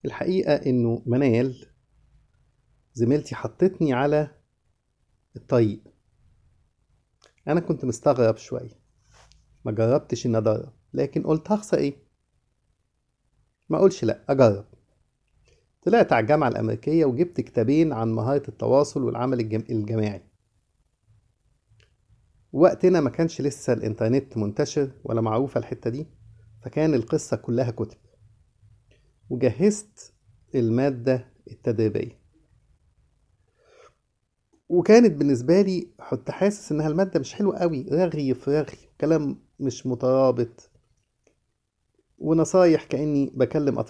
الحقيقة إنه منال زميلتي حطتني على الطريق أنا كنت مستغرب شوية ما جربتش إني أدرب لكن قلت هخسر إيه ما أقولش لأ أجرب طلعت على الجامعة الأمريكية وجبت كتابين عن مهارة التواصل والعمل الجم... الجماعي وقتنا ما كانش لسه الإنترنت منتشر ولا معروفة الحتة دي فكان القصة كلها كتب وجهزت المادة التدريبية وكانت بالنسبة لي كنت حاسس إنها المادة مش حلوة قوي رغي في رغي كلام مش مترابط ونصايح كأني بكلم أطفال